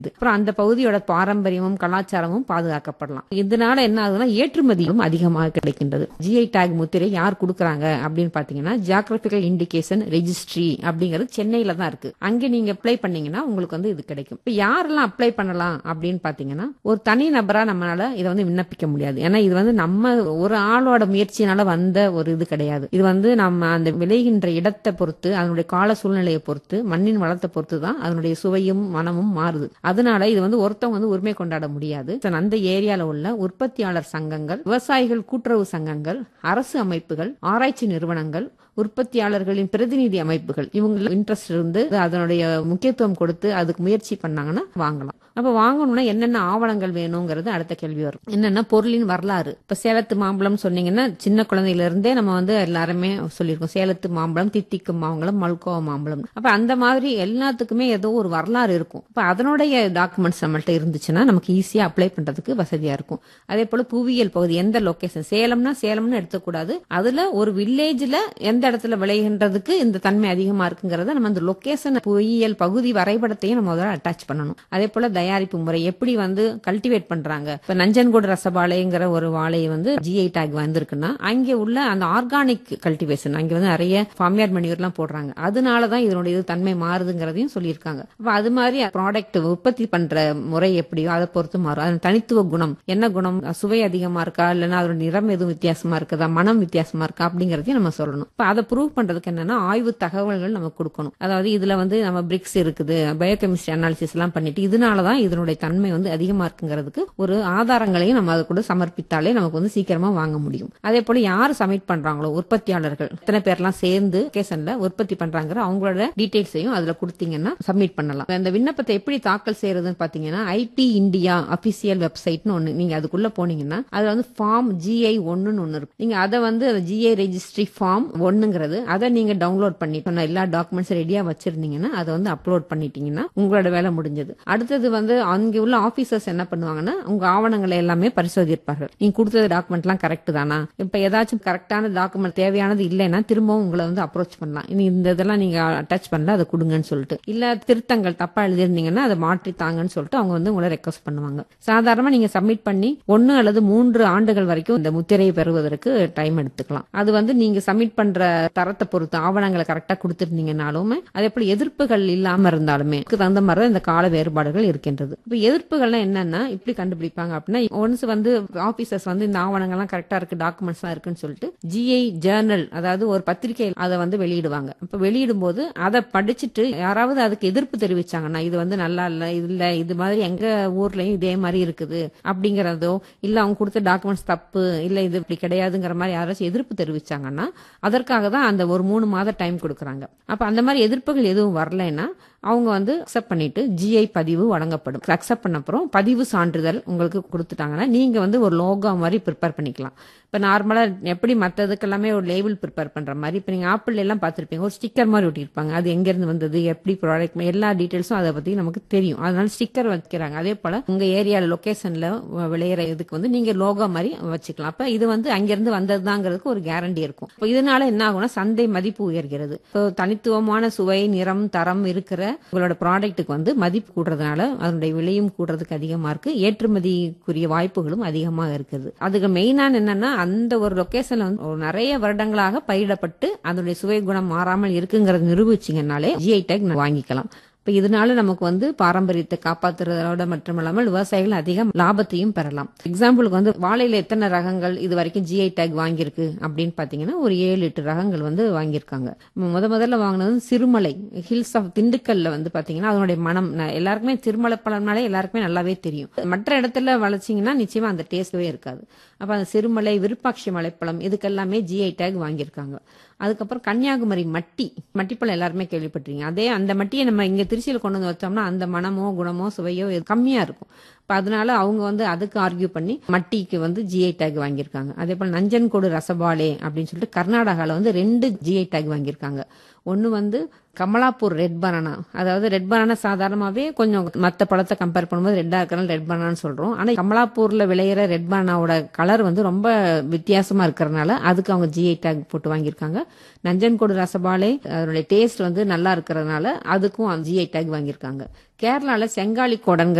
அப்புறம் அந்த பகுதியோட பாரம்பரியமும் கலாச்சாரமும் பாதுகாக்கப்படலாம் இதனால என்ன ஆகுதுன்னா ஏற்றுமதியும் அதிகமாக கிடைக்கின்றது ஜிஐ டேக் முத்திரை யார் கொடுக்கறாங்க அப்படின்னு பாத்தீங்கன்னா ஜியாகிரபிக்கல் இண்டிகேஷன் ரெஜிஸ்ட்ரி அப்படிங்கிறது சென்னையில தான் இருக்கு அங்க நீங்க அப்ளை பண்ணீங்கன்னா உங்களுக்கு வந்து இது கிடைக்கும் இப்ப யாரெல்லாம் அப்ளை பண்ணலாம் அப்படின்னு பாத்தீங்கன்னா ஒரு தனி நபரா நம்மளால இதை வந்து விண்ணப்பிக்க முடியாது ஏன்னா இது வந்து நம்ம ஒரு ஆளோட முயற்சியினால வந்த ஒரு இது கிடையாது இது வந்து நம்ம அந்த விளைகின்ற இடத்தை பொறுத்து அதனுடைய கால சூழ்நிலையை பொறுத்து மண்ணின் வளத்தை பொறுத்து தான் அதனுடைய சுவையும் மனமும் மாறுது அதனால இது வந்து ஒருத்தவங்க வந்து உரிமை கொண்டாட முடியாது அந்த ஏரியால உள்ள உற்பத்தியாளர் சங்கங்கள் விவசாயிகள் கூட்டுறவு சங்கங்கள் அரசு அமைப்புகள் ஆராய்ச்சி நிறுவனங்கள் உற்பத்தியாளர்களின் பிரதிநிதி அமைப்புகள் இவங்க இன்ட்ரெஸ்ட் இருந்து அதனுடைய முக்கியத்துவம் கொடுத்து அதுக்கு முயற்சி பண்ணாங்கன்னா வாங்கலாம் அப்ப வாங்கணும்னா என்னென்ன ஆவணங்கள் வேணுங்கிறது அடுத்த கேள்வி வரும் என்னன்னா பொருளின் வரலாறு இப்ப சேலத்து மாம்பழம் சொன்னீங்கன்னா சின்ன குழந்தையில இருந்தே நம்ம வந்து எல்லாருமே சொல்லியிருக்கோம் சேலத்து மாம்பழம் தித்திக்கும் மாம்பழம் மல்கோவா மாம்பழம் அப்ப அந்த மாதிரி எல்லாத்துக்குமே ஏதோ ஒரு வரலாறு இருக்கும் அப்ப அதனுடைய டாக்குமெண்ட்ஸ் நம்மள்ட்ட இருந்துச்சுன்னா நமக்கு ஈஸியா அப்ளை பண்றதுக்கு வசதியா இருக்கும் அதே போல புவியியல் பகுதி எந்த லொகேஷன் சேலம்னா சேலம்னு எடுத்துக்கூடாது அதுல ஒரு வில்லேஜ்ல எந்த இடத்துல விளைகின்றதுக்கு இந்த தன்மை அதிகமா இருக்குங்கிறத நம்ம அந்த லொகேஷன் புவியியல் பகுதி வரைபடத்தையும் நம்ம முதல்ல அட்டாச் பண்ணணும் அதே போல தயாரிப்பு முறை எப்படி வந்து கல்டிவேட் பண்றாங்க இப்ப நஞ்சன்கோடு ரசபாளைங்கிற ஒரு வாழை வந்து ஜிஐ டேக் வந்திருக்குன்னா அங்கே உள்ள அந்த ஆர்கானிக் கல்டிவேஷன் அங்க வந்து நிறைய ஃபார்மியார் மணியூர் எல்லாம் போடுறாங்க அதனாலதான் இதனுடைய இது தன்மை மாறுதுங்கிறதையும் சொல்லியிருக்காங்க அப்ப அது மாதிரி ப்ராடக்ட் உற்பத்தி பண்ற முறை எப்படியோ அதை பொறுத்து மாறும் அதன் தனித்துவ குணம் என்ன குணம் சுவை அதிகமா இருக்கா இல்லைன்னா அதோட நிறம் எதுவும் வித்தியாசமா இருக்குதா மனம் வித்தியாசமா இருக்கா அப்படிங்கறதையும் நம்ம சொல்லணும் இப்ப அதை ப்ரூவ் பண்றதுக்கு என்னன்னா ஆய்வு தகவல்கள் நம்ம கொடுக்கணும் அதாவது இதுல வந்து நம்ம பிரிக்ஸ் இருக்குது பயோகெமிஸ்ட்ரி அனாலிசிஸ் எல்லாம் பண்ணிட்டு இதனாலதான் இதனுடைய தன்மை வந்து அதிகமா இருக்குங்கிறதுக்கு ஒரு ஆதாரங்களையும் நம்ம அதை கூட சமர்ப்பித்தாலே நமக்கு வந்து சீக்கிரமா வாங்க முடியும் அதே போல யார் சப்மிட் பண்றாங்களோ உற்பத்தியாளர்கள் எத்தனை பேர்லாம் சேர்ந்து கேசன்ல உற்பத்தி பண்றாங்கிற அவங்களோட டீடைல்ஸையும் அதுல கொடுத்தீங்கன்னா சப்மிட் பண்ணலாம் இந்த விண்ணப்பத்தை எப்படி தாக்கல் செய்யறதுன்னு பாத்தீங்கன்னா ஐடி இந்தியா அபிஷியல் வெப்சைட்னு ஒண்ணு நீங்க அதுக்குள்ள போனீங்கன்னா அதுல வந்து ஃபார்ம் ஜிஐ ஒன்னுன்னு ஒன்னு இருக்கும் நீங்க அதை வந்து ஜிஐ ரெஜிஸ்ட்ரி ஃபார்ம் ஒன்னுங்கிறது அதை நீங்க டவுன்லோட் பண்ணி சொன்ன எல்லா டாக்குமெண்ட்ஸ் ரெடியா வச்சிருந்தீங்கன்னா அதை வந்து அப்லோட் பண்ணிட்டீங்கன்னா உங்களோட வேலை முடிஞ்சது அடுத்தது வந்து அங்க உள்ள ஆபீசர்ஸ் என்ன பண்ணுவாங்கன்னா உங்க ஆவணங்களை எல்லாமே பரிசோதிப்பார்கள் நீங்க கொடுத்தது டாக்குமெண்ட் எல்லாம் கரெக்ட் தானா இப்ப ஏதாச்சும் கரெக்டான டாக்குமெண்ட் தேவையானது இல்லைன்னா திரும்பவும் உங்களை வந்து அப்ரோச் பண்ணலாம் இனி இந்த இதெல்லாம் நீங்க அட்டாச் பண்ணல அதை கொடுங்கன்னு சொல்லிட்டு இல்ல திருத்தங்கள் தப்பா எழுதிருந்தீங்கன்னா அதை மாற்றி தாங்கன்னு சொல்லிட்டு அவங்க வந்து உங்களை ரெக்வஸ்ட் பண்ணுவாங்க சாதாரணமா நீங்க சப்மிட் பண்ணி ஒன்னு அல்லது மூன்று ஆண்டுகள் வரைக்கும் இந்த முத்திரையை பெறுவதற்கு டைம் எடுத்துக்கலாம் அது வந்து நீங்க சப்மிட் பண்ற தரத்தை பொறுத்து ஆவணங்களை கரெக்டா கொடுத்திருந்தீங்கனாலுமே அதே போல எதிர்ப்புகள் இல்லாம இருந்தாலுமே அதுக்கு தகுந்த மாதிரி தான் இந்த கால வேறுபாடுகள் இருக்கின்றது இப்ப எதிர்ப்புகள்லாம் என்னன்னா இப்படி கண்டுபிடிப்பாங்க அப்படின்னா ஒன்ஸ் வந்து ஆபீசர்ஸ் வந்து இந்த ஆவணங்கள்லாம் கரெக்டா இருக்கு டாக்குமெண்ட்ஸ் எல்லாம் இருக்குன்னு சொல்லிட்டு ஜிஐ ஜேர்னல் அதாவது ஒரு பத்திரிகை அதை வந்து வெளியிடுவாங்க இப்ப வெளியிடும் போது அதை படிச்சுட்டு யாராவது அதுக்கு எதிர்ப்பு தெரிவிச்சாங்கன்னா இது வந்து நல்லா இல்ல இது இல்ல இது மாதிரி எங்க ஊர்லயும் இதே மாதிரி இருக்குது அப்படிங்கறதோ இல்ல அவங்க கொடுத்த டாக்குமெண்ட்ஸ் தப்பு இல்ல இது இப்படி கிடையாதுங்கிற மாதிரி யாராச்சும் எதிர்ப்பு தெரிவிச்சாங்கன்னா அதற்காக தான் அந்த ஒரு மூணு மாத டைம் கொடுக்கறாங்க அப்ப அந்த மாதிரி எதிர்ப்புகள் எதுவும் வரலைன்னா அவங்க வந்து அக்செப்ட் பண்ணிட்டு ஜிஐ பதிவு வழங்கப்படும் அக்செப்ட் பண்ண அப்புறம் பதிவு சான்றிதழ் உங்களுக்கு கொடுத்துட்டாங்கன்னா நீங்க வந்து ஒரு லோகோ மாதிரி ப்ரிப்பேர் பண்ணிக்கலாம் இப்ப நார்மலா எப்படி மத்ததுக்கு எல்லாமே ஒரு லேபிள் ப்ரிப்பேர் பண்ற மாதிரி இப்ப நீங்க ஆப்பிள் எல்லாம் பார்த்திருப்பீங்க ஒரு ஸ்டிக்கர் மாதிரி ஒட்டியிருப்பாங்க அது எங்க இருந்து வந்தது எப்படி ப்ராடக்ட் எல்லா டீடைல்ஸும் அதை பத்தி நமக்கு தெரியும் அதனால ஸ்டிக்கர் வைக்கிறாங்க அதே போல உங்க ஏரியா லொகேஷன்ல விளையிற இதுக்கு வந்து நீங்க லோகோ மாதிரி வச்சுக்கலாம் அப்ப இது வந்து அங்கிருந்து வந்ததுதாங்கிறதுக்கு ஒரு கேரண்டி இருக்கும் இப்ப இதனால என்ன ஆகும்னா சந்தை மதிப்பு உயர்கிறது இப்போ தனித்துவமான சுவை நிறம் தரம் இருக்கிற உங்களோட ப்ராடக்ட்டுக்கு வந்து மதிப்பு கூடுறதுனால அதனுடைய விலையும் கூடுறதுக்கு அதிகமா இருக்கு ஏற்றுமதிக்குரிய வாய்ப்புகளும் அதிகமாக இருக்குது அதுக்கு மெயினான என்னன்னா அந்த ஒரு லொகேஷன்ல வந்து ஒரு நிறைய வருடங்களாக பயிரிடப்பட்டு அதனுடைய சுவை குணம் மாறாமல் இருக்குங்கிறத நிரூபிச்சிங்கனாலே ஜிஐ டேக் வாங்கிக்கலாம் இப்ப இதனால நமக்கு வந்து பாரம்பரியத்தை காப்பாத்துறதோட மட்டுமல்லாமல் விவசாயிகள் அதிகம் லாபத்தையும் பெறலாம் எக்ஸாம்பிளுக்கு வந்து வாழையில எத்தனை ரகங்கள் இது வரைக்கும் ஜிஐ டேக் வாங்கியிருக்கு அப்படின்னு பாத்தீங்கன்னா ஒரு ஏழு எட்டு ரகங்கள் வந்து வாங்கியிருக்காங்க முத முதல்ல வாங்கினது வந்து சிறுமலை ஹில்ஸ் ஆஃப் திண்டுக்கல்ல வந்து பாத்தீங்கன்னா அதனுடைய மனம் ந- எல்லாருக்குமே திருமலை பழம்னாலே எல்லாருக்குமே நல்லாவே தெரியும் மற்ற இடத்துல வளர்ச்சிங்கன்னா நிச்சயமா அந்த டேஸ்டவே இருக்காது அப்ப அந்த சிறுமலை விருப்பாட்சி மலைப்பழம் இதுக்கெல்லாமே ஜிஐ டேக் வாங்கியிருக்காங்க அதுக்கப்புறம் கன்னியாகுமரி மட்டி மட்டிப்பழம் எல்லாருமே கேள்விப்பட்டிருக்கீங்க அதே அந்த மட்டியை நம்ம இங்க திருச்சியில் கொண்டு வந்து வச்சோம்னா அந்த மனமோ குணமோ சுவையோ இது கம்மியா இருக்கும் இப்ப அதனால அவங்க வந்து அதுக்கு ஆர்கியூ பண்ணி மட்டிக்கு வந்து ஜிஐ டேக் வாங்கியிருக்காங்க அதே போல நஞ்சன்கோடு ரசபாலே அப்படின்னு சொல்லிட்டு கர்நாடகால வந்து ரெண்டு ஜிஐ டேக் வாங்கியிருக்காங்க ஒன்னு வந்து கமலாப்பூர் ரெட் பனானா அதாவது ரெட் பனானா சாதாரணமாவே கொஞ்சம் மத்த பழத்தை கம்பேர் பண்ணும்போது ரெட்டா இருக்கறனால ரெட் பனானான்னு சொல்றோம் ஆனா கமலாப்பூர்ல விளையிற ரெட் பனானாவோட கலர் வந்து ரொம்ப வித்தியாசமா இருக்கறனால அதுக்கு அவங்க ஜிஐ டேக் போட்டு வாங்கியிருக்காங்க நஞ்சன்கோடு ரசபாலை அதனுடைய டேஸ்ட் வந்து நல்லா இருக்கறதுனால அதுக்கும் ஜிஐ டேக் வாங்கியிருக்காங்க கேரளால செங்காலி கோடன்கிற